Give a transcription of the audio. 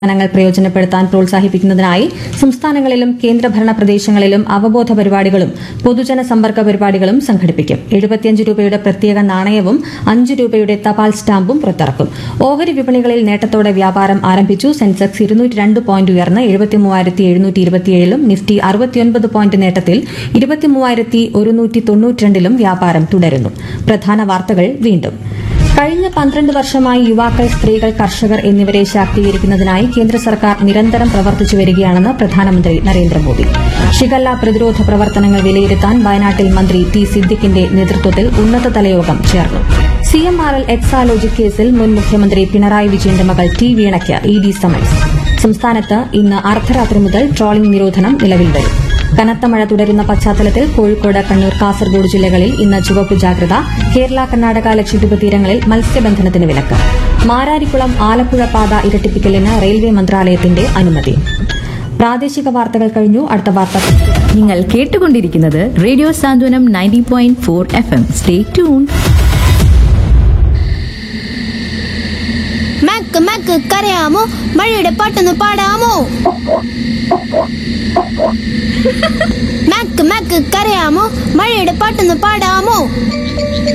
ങ്ങൾ പ്രയോജനപ്പെടുത്താൻ പ്രോത്സാഹിപ്പിക്കുന്നതിനായി സംസ്ഥാനങ്ങളിലും കേന്ദ്രഭരണ പ്രദേശങ്ങളിലും അവബോധ പരിപാടികളും പൊതുജന സമ്പർക്ക പരിപാടികളും സംഘടിപ്പിക്കും എഴുപത്തിയഞ്ച് രൂപയുടെ പ്രത്യേക നാണയവും അഞ്ച് രൂപയുടെ തപാൽ സ്റ്റാമ്പും പുറത്തിറക്കും ഓഹരി വിപണികളിൽ നേട്ടത്തോടെ വ്യാപാരം ആരംഭിച്ചു സെൻസെക്സ് ഇരുന്നൂറ്റി രണ്ട് പോയിന്റ് ഉയർന്ന് എഴുപത്തിമൂവായിരത്തി എഴുന്നൂറ്റി ഇരുപത്തിയേഴിലും നിഫ്റ്റി അറുപത്തിയൊൻപത് പോയിന്റ് നേട്ടത്തിൽ ഇരുപത്തിമൂവായിരത്തി ഒരുന്നൂറ്റി തൊണ്ണൂറ്റിരണ്ടിലും വ്യാപാരം തുടരുന്നു പ്രധാന വാർത്തകൾ വീണ്ടും കഴിഞ്ഞ പന്ത്രണ്ട് വർഷമായി യുവാക്കൾ സ്ത്രീകൾ കർഷകർ എന്നിവരെ ശാക്തീകരിക്കുന്നതിനായി കേന്ദ്ര സർക്കാർ നിരന്തരം പ്രവർത്തിച്ചു വരികയാണെന്ന് പ്രധാനമന്ത്രി നരേന്ദ്രമോദി ഷിഗല്ല പ്രതിരോധ പ്രവർത്തനങ്ങൾ വിലയിരുത്താൻ വയനാട്ടിൽ മന്ത്രി ടി സിദ്ദിഖിന്റെ നേതൃത്വത്തിൽ ഉന്നതതല യോഗം ചേർന്നു സിഎംആർഎൽ എക്സാലോജിക് കേസിൽ മുൻ മുഖ്യമന്ത്രി പിണറായി വിജയന്റെ മകൾ ടി വീണയ്ക്ക് ഇ ഡി സമൻസ് സംസ്ഥാനത്ത് ഇന്ന് അർദ്ധരാത്രി മുതൽ ട്രോളിംഗ് നിരോധനം നിലവിൽ വരും കനത്ത മഴ തുടരുന്ന പശ്ചാത്തലത്തിൽ കോഴിക്കോട് കണ്ണൂർ കാസർഗോഡ് ജില്ലകളിൽ ഇന്ന് ചുവപ്പ് ജാഗ്രത കേരള കർണാടക ലക്ഷദ്വീപ് തീരങ്ങളിൽ മത്സ്യബന്ധനത്തിന് വിലക്ക് മാരാരിക്കുളം ആലപ്പുഴ പാത ഇരട്ടിപ്പിക്കലിന് റെയിൽവേ മന്ത്രാലയത്തിന്റെ അനുമതി പ്രാദേശിക വാർത്തകൾ കഴിഞ്ഞു അടുത്ത വാർത്ത നിങ്ങൾ കേട്ടുകൊണ്ടിരിക്കുന്നത് radio Santhwanam ninety point four F M stay tune മക്ക് മക്ക് കരയാമോ മഴയുടെ പാട്ടൊന്ന് പാടാമോ മക്ക് മക്ക് കരയാമോ മഴയുടെ പാട്ടൊന്ന് പാടാമോ